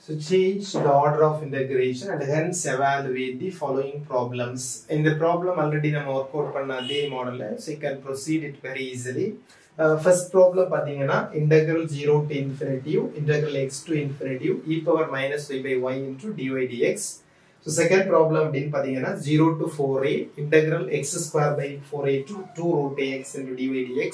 So change the order of integration and hence evaluate the following problems. In the problem already நம்ம work out பண்ண அதே மாடல்ல so you can proceed it very easily. Uh, first problem பாத்தீங்கன்னா integral 0 to infinity integral x to infinity e power minus y by y into dy dx. So second problem அப்படின்னு பாத்தீங்கன்னா 0 to 4a integral x square by 4a to 2 root ax into dy dx.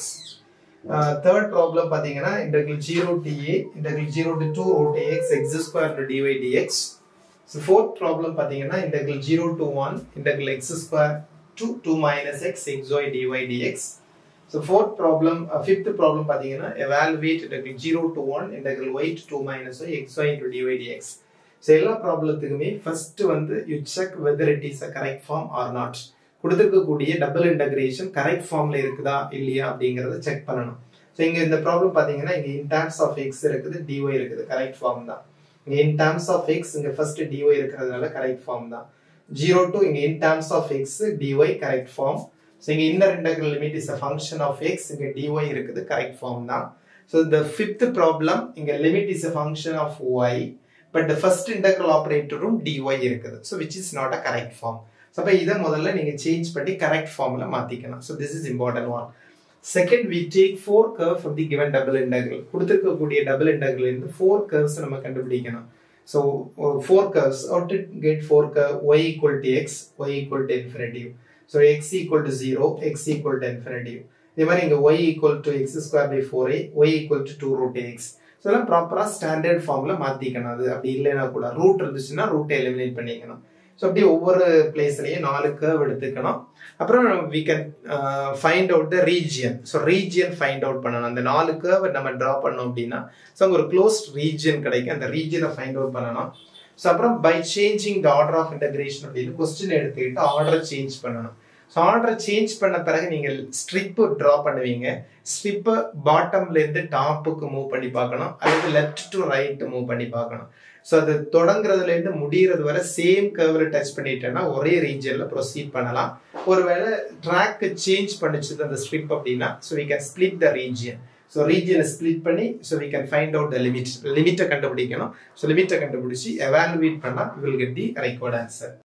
Third problem பார்த்தீங்கன்னா integral zero to a integral zero to two root x x square to dy dx so fourth problem பார்த்தீங்கன்னா integral zero to one integral x square to two minus x x y dy dx so fourth problem fifth problem பார்த்தீங்கன்னா evaluate integral zero to one integral y to two minus y x y to dy dx so எல்லா ப்ராப்ளத்துக்குமே first வந்து you check weather it is a correct form or not கொடுத்துருக்கக்கூடிய double integration correct ஃபார்ம்ல இருக்குதா இல்லையா அப்படிங்கறத check பண்ணணும் so இங்க இந்த ப்ராப்ளம் பாத்தீங்கன்னா இங்க இன் டேர்ம்ஸ் ஆஃப் எக்ஸ் இருக்குது டிஒய் இருக்குது கரெக்ட் ஃபார்ம் தான் இங்க இன் டேர்ம்ஸ் ஆஃப் எக்ஸ் இங்க ஃபர்ஸ்ட் டிஒய் இருக்கிறதுனால கரெக்ட் ஃபார்ம் தான் ஜீரோ டு இங்க in terms of x dy correct form so இங்க inner integral limit is a function of x இங்க டிஒய் இருக்குது கரெக்ட் ஃபார்ம் தான் ஸோ இந்த ஃபிஃப்த் ப்ராப்ளம் இங்க limit is a function of y but first integral ஆப்ரேட்டரும் dy இருக்குது so which is not a correct form so அப்போ இதை முதல்ல நீங்கள் சேஞ்ச் பண்ணி கரெக்ட் ஃபார்மில் மாற்றிக்கணும் so this is important one second we take four curve from the given double integral கொடுத்துருக்கக்கூடிய டபுள் இன்டகிரல் இருந்து ஃபோர் கர்வ்ஸ் நம்ம கண்டுபிடிக்கணும் so four curves out to get four curve y equal to x y equal to infinitive so x equal to zero x equal to infinitive இதே மாதிரி இங்கே y equal to X square by four a y equal to two root x so இதெல்லாம் ப்ராப்பராக standard ஃபார்மில் மாற்றிக்கணும் அது அப்படி இல்லைன்னா கூட ரூட் இருந்துச்சுன்னா ரூட்டை எலிமினேட் பண்ணிக்கணும் ஸோ அப்படி ஒவ்வொரு பிளேஸ்லையும் நாலு கர்வ் எடுத்துக்கணும் அப்புறம் we can find out the region so region find out பண்ணணும் அந்த நாலு கர்வ் நம்ம ட்ரா பண்ணோம் அப்படின்னா ஸோ அங்கே ஒரு க்ளோஸ்ட் ரீஜியன் கிடைக்கும் அந்த ரீஜியனை ஃபைண்ட் அவுட் பண்ணணும் ஸோ அப்புறம் by changing the order of integration அப்படின்னு கொஸ்டின் எடுத்துக்கிட்டு ஆர்டரை சேஞ்ச் பண்ணணும் ஸோ ஆர்டரை சேஞ்ச் பண்ண பிறகு நீங்கள் ஸ்ட்ரிப்பு ட்ரா பண்ணுவீங்க ஸ்ட்ரிப்பை பாட்டம்ல இருந்து டாப்புக்கு மூவ் பண்ணி பார்க்கணும் அல்லது லெஃப்ட் டு ரைட் மூவ் பண்ணி பார்க்கணும் ஸோ அது தொடங்குறதுல இருந்து முடிகிறது வரை சேம் கர்வில் டச் பண்ணிட்டேன்னா ஒரே ரீஜன்ல ப்ரொசீட் பண்ணலாம் ஒருவேளை ட்ராக் சேஞ்ச் பண்ணிச்சது அந்த ஸ்ட்ரிப் அப்படின்னா so we can split the region so ரீஜியனை ஸ்பிளிட் பண்ணி so we can find out the limit லிமிட்டை கண்டுபிடிக்கணும் ஸோ லிமிட்டை கண்டுபிடிச்சி எவாலுவேட் பண்ணால் will get the record answer